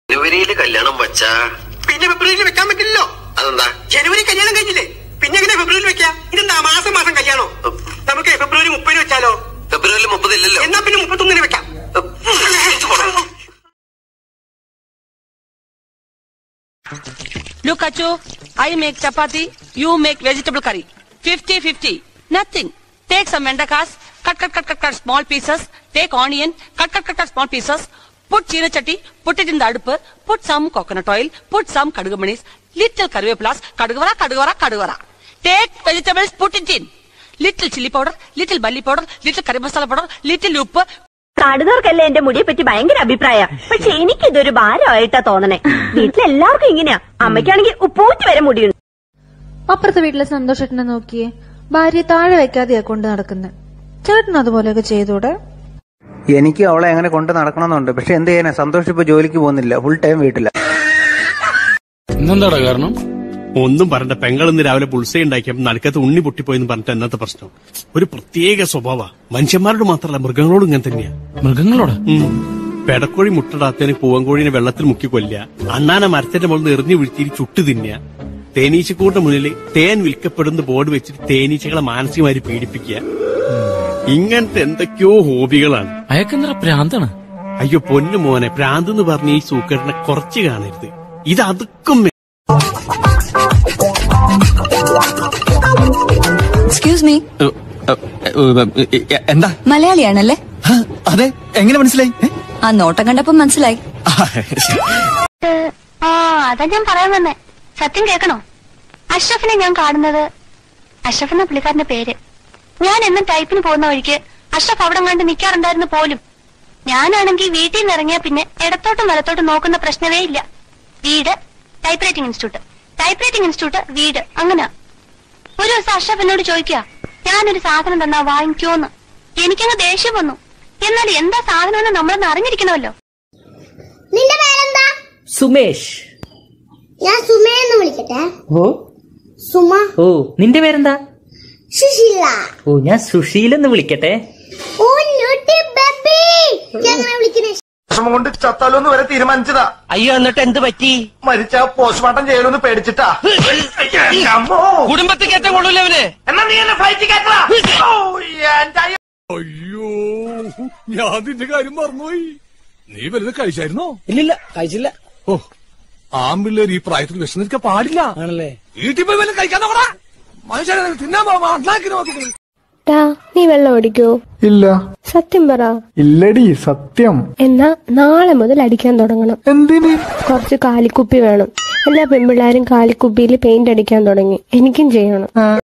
ജനുവരിയിൽ കല്യാണം വച്ചാ പിന്നെ ഫെബ്രുവരിയിൽ വെക്കാൻ പറ്റില്ലല്ലോ അതെന്താ ജനുവരി കല്യാണം കഴിഞ്ഞില്ലേ പിന്നെ എങ്ങനെ ഫെബ്രുവരിയിൽ വെക്കാം ഇതെന്താ മാസം മാസം കല്യാണോ നമുക്ക് ഫെബ്രുവരി മുപ്പതിന് വെച്ചാലോ ഫെബ്രുവരി മുപ്പതില്ലല്ലോ എന്നാ പിന്നെ മുപ്പത്തൊന്നിന് വെക്കാം തിരിച്ചു പോണം. Look, Achu, I make chapati, you make vegetable curry. 50-50. Nothing. Take some vendakas, cut, cut, cut, cut, cut small pieces. Take onion, cut, cut, cut, cut small pieces. Put china chatti, put it in the adupu, put some coconut oil, put some kadugumanis, little karvepulas, kadugavara, kadugavara, kadugavara. Take vegetables, put it in. Little chili powder, little bully powder, little curry masala powder, little uppu, നാടുകാർക്കല്ലേ എന്റെ മുടിയെ പറ്റി ഭയങ്കര അഭിപ്രായ പക്ഷെ എനിക്കിതൊരു ഭാരമായിട്ടാ തോന്നണേ വീട്ടിലെല്ലാവർക്കും ഇങ്ങനെയാ അമ്മയ്ക്കാണെങ്കിൽ ഉപ്പൂറ്റി വരെ മുടിയുണ്ട് അപ്പുറത്തെ വീട്ടിലെ സന്തോഷേട്ടനെ നോക്കിയേ ഭാര്യയെ താഴെ വെക്കാതെയാ കൊണ്ട് നടക്കുന്നത് ചേട്ടൻ അതുപോലെയൊക്കെ ചെയ്തൂടെ എനിക്ക് അവളെ അങ്ങനെ കൊണ്ട് നടക്കണമെന്നുണ്ട് പക്ഷെ എന്ത് ചെയ്യാനാ സന്തോഷം ഇപ്പൊ ജോലിക്ക് പോകുന്നില്ല ഫുൾ ടൈം വീട്ടില ഇന്നെന്താടാ കാരണം ഒന്നും പറയണ്ട പെങ്ങളിന്ന് രാവിലെ പുൾസൈ ഉണ്ടാക്കിയപ്പോൾ നടുക്കത്ത് ഉണ്ണി പൊട്ടിപ്പോയെന്ന് പറഞ്ഞിട്ട് എന്നത്തെ പ്രശ്നം ഒരു പ്രത്യേക സ്വഭാവ മനുഷ്യന്മാരോട് മാത്രമല്ല മൃഗങ്ങളോടും ഇങ്ങനെ തന്നെയാ മൃഗങ്ങളോടാ ഉം. പെടക്കോഴി മുട്ടടാത്തതിന് പൂവൻകോഴിനെ വെള്ളത്തിൽ മുക്കി കൊല്ലുക അണ്ണാന മരത്തിന്റെ മുകളിൽ എറിഞ്ഞു വീഴ്ത്തിരി ചുട്ടു തിന്നുക തേനീച്ചക്കൂടിന്റെ മുന്നിൽ തേൻ വിൽക്കപ്പെടുന്ന ബോർഡ് വെച്ചിട്ട് തേനീച്ചകളെ മാനസികമായി പീഡിപ്പിക്കുക ഇങ്ങനത്തെ എന്തൊക്കെയോ ഹോബികളാണ് അയക്കെന്തറ പ്രാന്താണ് അയ്യോ പൊന്നു മോനെ പ്രാന്ത് എന്ന് പറഞ്ഞ ഈ സൂക്കറിനെ കുറച്ച് കാണരുത് ഇത് അതുക്കും മേ- എക്സ്ക്യൂസ് മീ എന്താ മലയാളിയാണല്ലേ അതെ എങ്ങനെ മനസ്സിലായി ഏ? ആ നോട്ടം കണ്ടപ്പോ മനസ്സിലായി ആ, ആ അതാ ഞാൻ പറയാൻ വന്നേ സത്യം കേൾക്കണോ അഷ്റഫിനെ ഞാൻ കാണുന്നത് അഷ്റഫ് എന്ന പുള്ളിക്കാരന്റെ പേര് ഞാൻ എന്നും ടൈപ്പിന് പോകുന്ന വഴിക്ക് അഷ്റഫ് അവിടെ കണ്ട് നിൽക്കാറുണ്ടായിരുന്നു പോലും ഞാനാണെങ്കിൽ വീട്ടിൽ നിന്ന് ഇറങ്ങിയ പിന്നെ ഇടത്തോട്ടും വലത്തോട്ടും നോക്കുന്ന പ്രശ്നമേ ഇല്ല വീട് typewriting institute typewriting institute വീട് അങ്ങനെ ഒരു ദിവസം അഷ്റഫ് എന്നോട് ചോദിക്കുക ഞാനൊരു സാധനം തന്നാ വാങ്ങിക്കോന്ന് എനിക്കങ്ങ് ദേഷ്യം വന്നു എന്നാൽ എന്താ സാധനം നമ്മളൊന്ന് അറിഞ്ഞിരിക്കണമല്ലോ നിന്റെ പേരെന്താ സുമേഷ് ഞാൻ സുമയെന്ന് വിളിക്കട്ടെ ഓ സുമ ഓ നിന്റെ പേരെന്താ സുശീല ഓ ഞാൻ സുശീൽ എന്ന് വിളിക്കട്ടെ ഓ ന്യൂട്ടി ബേബി എങ്ങനെ വിളിക്കണേ വിഷമം കൊണ്ട് ചത്താലോന്ന് വരെ തീരുമാനിച്ചതാ അയ്യോ എന്നിട്ട് എന്ത് പറ്റി മരിച്ച പോസ്റ്റ്മോർട്ടം ചെയ്യലൊന്ന് പേടിച്ചിട്ടാ അമ്മോ കുടുംബത്തിൽ കയറ്റം കൊള്ളൂലേ എന്നാ നീ എന്നെ ഫ്ലൈറ്റ് കേട്ടടാ അയ്യോ ഞാൻ നിന്റെ കാര്യം മറന്നുപോയി നീ വലുത് കഴിച്ചായിരുന്നോ ഇല്ലില്ല കഴിച്ചില്ല ഓ ആമ്പിള്ളേർ ഈ പ്രായത്തിൽ വിശന്നിരിക്കാൻ പാടില്ല ആണല്ലേ വീട്ടിൽ പോയി വല്ലതും കഴിക്കാൻ നോക്കടാ മനുഷ്യനെ തിന്നാൻ മണ്ണാക്കി നോക്കി നീ വെള്ളം ഓടിക്കോ ഇല്ല സത്യം പറ ഇല്ലടി സത്യം എന്നാ നാളെ മുതൽ അടിക്കാൻ തുടങ്ങണം എന്തിന് കുറച്ച് കാലിക്കുപ്പി വേണം എല്ലാ പെൺപിള്ളാരും കാലിക്കുപ്പിയിൽ പെയിന്റ് അടിക്കാൻ തുടങ്ങി എനിക്കും ചെയ്യണം